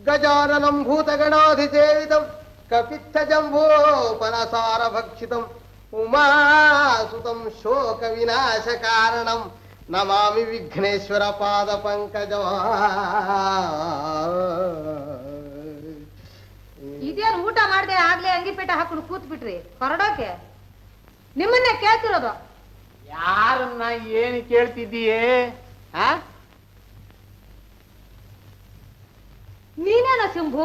ಗಜಾನನಂ ಭೂತಗಣಾಧಿಸೇವಿತಂ ಕಪಿತ್ಥ ಜಂಭೋಪನಸಾರ ಭಕ್ಷಿತಂ ಉಮಾಸುತಂ ಶೋಕ ವಿನಾಶ ಕಾರಣಂ ನಮಾಮಿ ವಿಘ್ನೇಶ್ವರ ಪಾದ ಪಂಕಜ ಇದೇನು ಊಟ ಮಾಡ್ದೆ ಆಗ್ಲೇ ಅಂಗಿಪೇಟ ಹಾಕೊಂಡು ಕೂತ್ ಬಿಟ್ರಿ ಹೊರಡೋಕೆ ನಿಮ್ಮನ್ನೇ ಕೇಳ್ತಿರೋದು ಯಾರನ್ನ ಏನು ಕೇಳ್ತಿದ್ದೀಯೇ ಆ ನೀನೇನ ಸಿಂಭು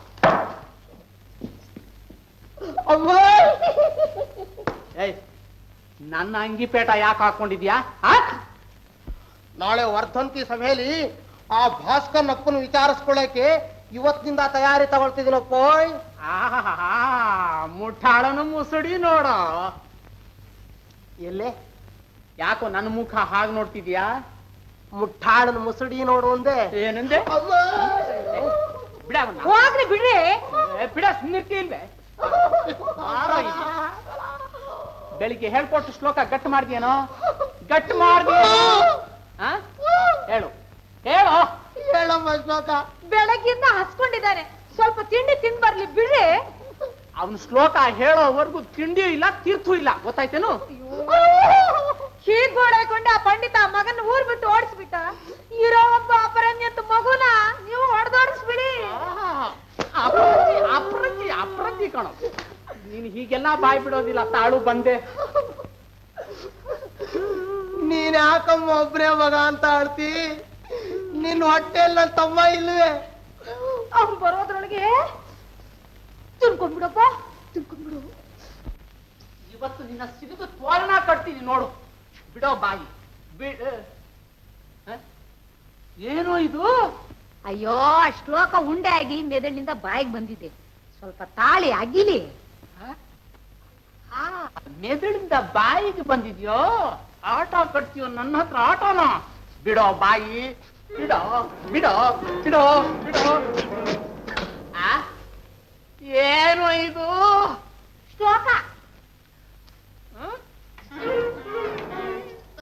ಏಯ್ ನನ್ನ ಅಂಗಿಪೇಟ ಯಾಕೆ ಹಾಕೊಂಡಿದ್ಯಾ ಆ? ನಾಳೆ ವರ್ಧಂತಿ ಸಭೆಯಲ್ಲಿ ಆ ಭಾಸ್ಕರ್ ಅಪ್ಪನ ವಿಚಾರಿಸ್ಕೊಳ್ಳಕ್ಕೆ ಇವತ್ತಿನಿಂದ ತಯಾರಿ ತಗೊಳ್ತಿದ್ದೀನಪ್ಪ ಆಹಾಹಾ, ಮುಠಾಳನ ಮುಸುಡಿ ನೋಡ ಎಲ್ಲೇ ಯಾಕೋ ನನ್ನ ಮುಖ ಹಾಗೆ ನೋಡ್ತಿದ್ಯಾ ಮುಟ್ಟಾಳನ ಮುಸುಡಿ ನೋಡು ಒಂದೇ ಏನಂದೆ ಬಿಡ ಅವ್ನ. ಹೋಗ್ರಿ ಬಿಡ್ರಿ ಏ, ಬಿಡ ಸುಮ್ಮನಿರ್ತಿ ಇಲ್ವೇ ಯಾರೋ ಇದು. ಬೆಳಿಗ್ಗೆ ಹೇಳ್ಕೊಟ್ಟು ಶ್ಲೋಕ ಗಟ್ಟು ಮಾಡ್ದೇನೋ ಗಟ್ಟು ಮಾಡ್ದೇನೋ ಆ? ಹೇಳು ಹೇಳು ಹೇಳಮ್ಮ ಶ್ಲೋಕ ಬೆಳಗ್ಗಿಂದ ಹಸ್ಕೊಂಡಿದ್ದಾನೆ ಸ್ವಲ್ಪ ತಿಂಡಿ ತಿಂದ್ ಬರ್ಲಿ ಬಿಡ್ರಿ ಅವನ ಶ್ಲೋಕ ಹೇಳೋವರೆಗೂ ತಿಂಡಿಯೂ ಇಲ್ಲ ತೀರ್ಥೂ ಇಲ್ಲ ಗೊತ್ತಾಯ್ತೇನು ಹೀಗ್ ಗೋಡಾಯ್ಕೊಂಡು ಆ ಪಂಡಿತ ಆ ಮಗನ ಊರ್ ಬಿಟ್ಟು ಓಡಿಸ್ಬಿಟ್ಟ ಇರೋ ಒಬ್ಬ ಅಪರಂಜಂತ ಮಗುನ ನೀವು ಹೊಡೆದೋಡಿಸ್ಬಿಡಿ ಅಪ್ರಂಜಿ ಅಪ್ರಂಜಿ ಅಪ್ರಂಜಿ ಕಣೋ ನೀನು ಹೀಗೆಲ್ಲ ಬಾಯ್ ಬಿಡೋದಿಲ್ಲ ತಾಳು ಬಂದೆ ನೀನ್ ಯಾಕಮ್ಮ ಒಬ್ರೇ ಮಗ ಅಂತ ಆಡ್ತಿ ನಿನ್ ಹೊಟ್ಟೆಲ್ಲ ತಮ್ಮ ಇಲ್ವೇ ಅವ್ನು ಬರೋದ್ರೊಳಗೆ ತಿನ್ಕೊಂಡ್ಬಿಡಪ್ಪ ತಿನ್ಕೊಂಡ್ಬಿಡು ಇವತ್ತು ನಿನ್ನ ಸಿಡಿದು ತೋರಣ ಕಟ್ತೀನಿ ನೋಡು ಬಿಡೋ ಬಾಯಿ ಬಿಡ ಹ? ಏನೋ ಇದು ಅಯ್ಯೋ ಆ ಶ್ಲೋಕ ಉಂಡೆ ಆಗಿ ಮೆದಳಿನಿಂದ ಬಾಯಿಗೆ ಬಂದಿದೆ ಸ್ವಲ್ಪ ತಾಳಿ ಅಗಿಲಿ ಆ, ಮೆದುಳಿಂದ ಬಾಯಿಗೆ ಬಂದಿದ್ಯೋ ಆಟ ಕಟ್ತೀಯೋ ನನ್ನ ಹತ್ರ ಆಟನ ಬಿಡೋ ಬಾಯಿ ಬಿಡೋ ಬಿಡೋ ಬಿಡೋ ಬಿಡೋ ಆ? ಏನೋ ಇದು ಶ್ಲೋಕ